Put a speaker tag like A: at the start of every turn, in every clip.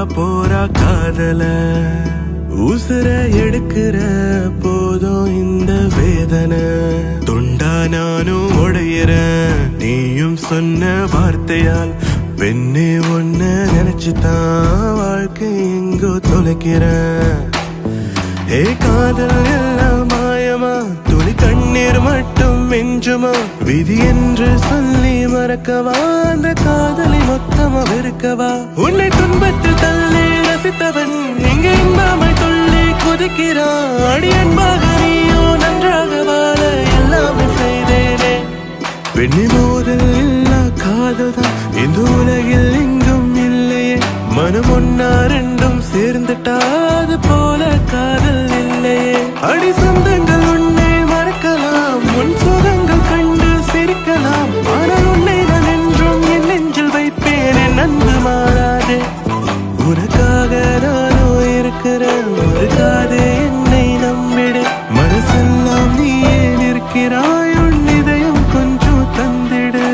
A: போறா காதல உசுர எடுக்கிற போதும் இந்த வேதனை துண்டா நானும் உடையிறேன் நீயும் சொன்ன வார்த்தையால் பெண்ணே ஒன்ன நினைச்சுதான் வாழ்க்கை எங்கோ தொலைக்கிறேன் ஏ காதல் எல்லாம் மாயமா துளி கண்ணீர் மட்டும் மிஞ்சுமா விதி என்று சொல்லி மறக்கவா அந்த காதலை மொத்தமா வெறுக்கவா உன்னை துன்பத்தில் தள்ளி ரசித்தவன் இங்க இன்பமை துள்ளி குதிக்கிறான் அடி அன்பாக நீயோ நன்றாக வாழ எல்லாமே செய்தேனே பெண்ணி மோதல் இல்லா காதல் தான் இந்த உலகில் எங்கும் இல்லையே மனம் ஒன்னா ரெண்டும் சேர்ந்துட்டா அது போல காதல் இல்லையே அடி சொந்தங்கள் உன்னை மறக்கலாம் உன் சுகங்கள் கண்டு சிரிக்கலாம் ஆனால் உன்னை நான் என்றும் என் நெஞ்சில் வைப்பேன் என் அன்பு மாறாதே உனக்காக நானோ இருக்கிறேன் மறுக்காதே என்னை நம்பிடு மனசெல்லாம் நீயே நிற்கிறாய் உன் இதயம் கொஞ்சம் தந்திடு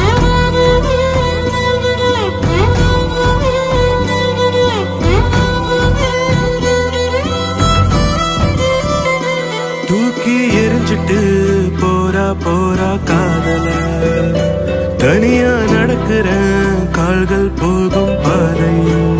A: தூக்கி எரிஞ்சிட்டு போறா போறா காதல தனியா நடக்கிற கால்கள் போகும் பாதையில்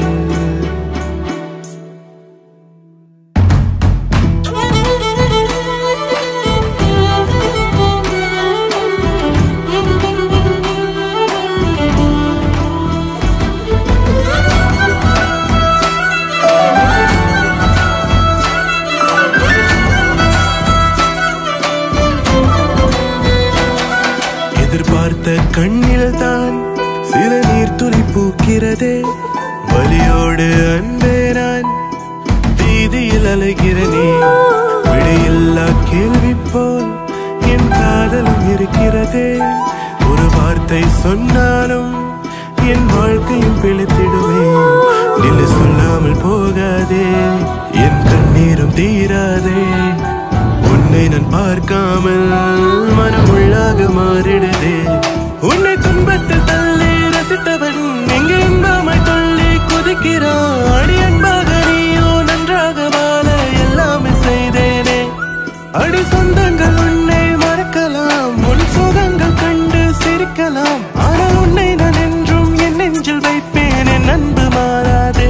A: எதிர்பார்த்த கண்ணில் தான் சில நீர் துளி பூக்கிறதே வலியோடு அன்பே நான் வீதியில் அலைகிறனே விடையில்லா கேள்வி போல் என் காதலும் இருக்கிறதே ஒரு வார்த்தை சொன்னாலும் என் வாழ்க்கையும் பிழைத்திடுமே நில்லு சொல்லாமல் போகாதே என் கண்ணீரும் தீராதே உன்னை நான் பார்க்காமல் மனம் உள்ளாக மாறிடுதே உன்னை துன்பத்தில் தள்ளி ரசித்தவன் எங்கே இன்பமாய் துள்ளி குதிக்கிறான் அடி அன்பாக நீயோ நன்றாக வாழ எல்லாமே செய்தேனே அடி சொந்தங்கள் உன்னை மறக்கலாம் உன் சுகங்கள் கண்டு சிரிக்கலாம் ஆனால் உன்னை நான் என்றும் என் நெஞ்சில் வைப்பேன் என் அன்பு மாறாதே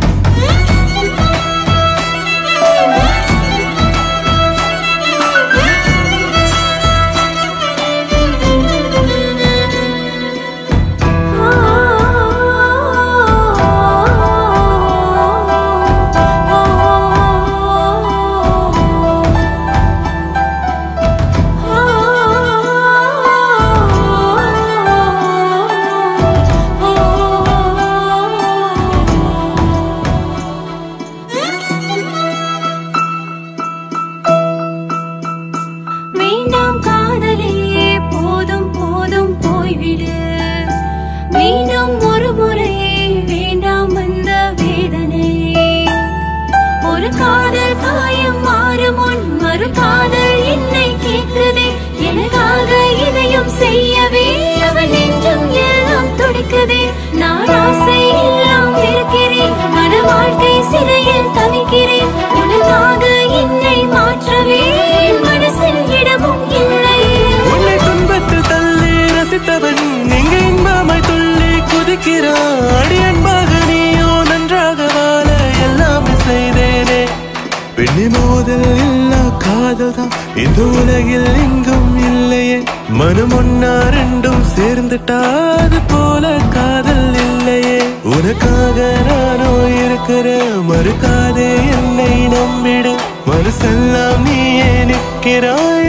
B: வேண்டாம் காதலே போதும் போதும் போய்விடு மீண்டும் ஒரு முறை வேண்டாம் அந்த வேதனை ஒரு காதல் காயம் மாறும் முன் மறு காதல் என்னை கேட்குதே எனக்காக இதையும் செய்யவே அவன் நெஞ்சம் எல்லாம் துடிக்குதே நான் ஆசை எல்லாம் இருக்கிறேன் மன வாழ்க்கை சிறையில் தவிக்கிறேன் உனக்காக என்னை மாற்றவே என் மனசில் இடமும் இல்லை
A: உன்னை துன்பத்தில் தள்ளி ரசித்தவன் நீங்க இன்பமாய் துள்ளி குதிக்கிறான் அடி அன்பாக நீயோ நன்றாக வாழ எல்லாமே செய்தேனே பெண்ணி மோதல் இல்லா காதல் தான் இந்த உலகில் எங்கும் இல்லையே மனம் ஒன்னா ரெண்டும் சேர்ந்துட்டா அது போல காதல் இல்லையே உனக்காக நானோ இருக்கிற மறுக்காதே என்னை நம்பிடு மனசெல்லாம் நீயே நிற்கிறாய்